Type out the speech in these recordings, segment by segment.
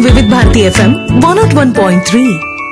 వివిధ Bharati FM one nought one point three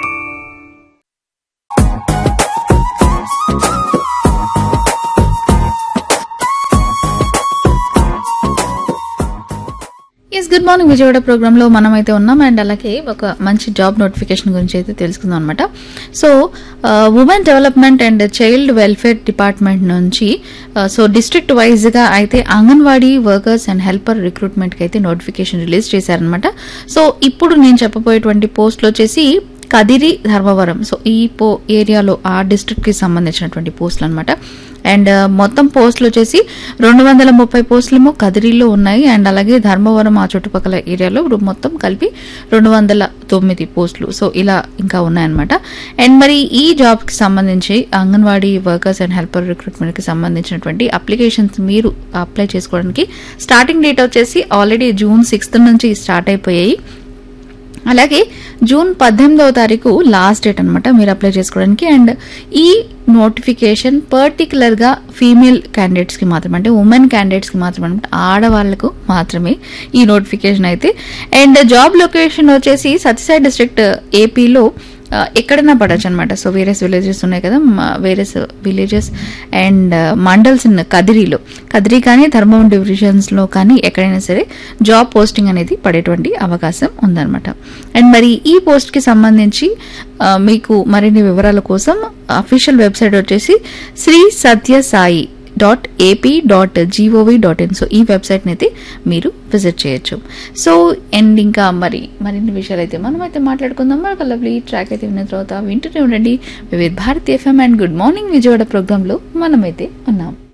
yes good morning Vijayawada ప్రోగ్రాంలో మనం అయితే ఉన్నాం అండ్ అలాగే ఒక మంచి జాబ్ నోటిఫికేషన్ గురించి అయితే తెలుసుకుందాం అనమాట so women development and child welfare department నుంచి సో డిస్ట్రిక్ట్ వైజ్గా అయితే అంగన్వాడీ వర్కర్స్ అండ్ హెల్పర్ రిక్రూట్మెంట్కి అయితే నోటిఫికేషన్ రిలీజ్ చేశారనమాట సో ఇప్పుడు నేను చెప్పబోయేటువంటి పోస్టులు వచ్చేసి కదిరి ధర్మవరం సో ఈ పో ఏరియాలో ఆ డిస్ట్రిక్ట్ కి సంబంధించినటువంటి పోస్టులు అనమాట అండ్ మొత్తం పోస్టులు వచ్చేసి రెండు వందల ముప్పై పోస్టులేమో కదిరిలో ఉన్నాయి అండ్ అలాగే ధర్మవరం ఆ చుట్టుపక్కల ఏరియాలో రు- మొత్తం కలిపి రెండు వందల తొమ్మిది పోస్టులు సో ఇలా ఇంకా ఉన్నాయన్నమాట అండ్ మరి ఈ జాబ్ కి సంబంధించి anganwadi workers and helper recruitment కి సంబంధించినటువంటి అప్లికేషన్స్ మీరు అప్లై చేసుకోవడానికి స్టార్టింగ్ డేట్ వచ్చేసి ఆల్రెడీ జూన్ సిక్స్త్ నుంచి స్టార్ట్ అయిపోయాయి అలాగే జూన్ పద్దెనిమిదవ తారీఖు లాస్ట్ డేట్ అనమాట మీరు అప్లై చేసుకోవడానికి అండ్ ఈ నోటిఫికేషన్ పర్టికులర్ గా ఫీమేల్ క్యాండిడేట్స్ కి మాత్రమే అంటే ఉమెన్ క్యాండిడేట్స్ కి మాత్రమే అనమాట ఆడవాళ్లకు మాత్రమే ఈ నోటిఫికేషన్ అయితే అండ్ జాబ్ లొకేషన్ వచ్చేసి సత్యసాయి డిస్ట్రిక్ట్ ఏపీలో ఆ, ఎక్కడైనా పడచ్చు అనమాట సో వేరియస్ విలేజెస్ ఉన్నాయి కదా various villages and mandals in కదిరిలో కదిరి కానీ ధర్మవరం డివిజన్స్ లో కానీ ఎక్కడైనా సరే జాబ్ పోస్టింగ్ అనేది పడేటువంటి అవకాశం ఉందన్నమాట అండ్ మరి ఈ పోస్ట్ కి సంబంధించి ఆ, మీకు మరిన్ని వివరాల కోసం అఫీషియల్ వెబ్సైట్ వచ్చేసి Sri Sathya Sai dot AP dot gov dot in so ఈ వెబ్సైట్ అయితే మీరు విజిట్ చేయొచ్చు సో అండ్ ఇంకా మరి మరిన్ని విషయాలు అయితే మనం అయితే మాట్లాడుకుందాం మరొక లవ్లీ ట్రాక్ అయితే విన్న తర్వాత వింటూనే ఉండండి Vividh Bharati FM and good morning Vijayawada ప్రోగ్రాంలో మనమైతే ఉన్నాం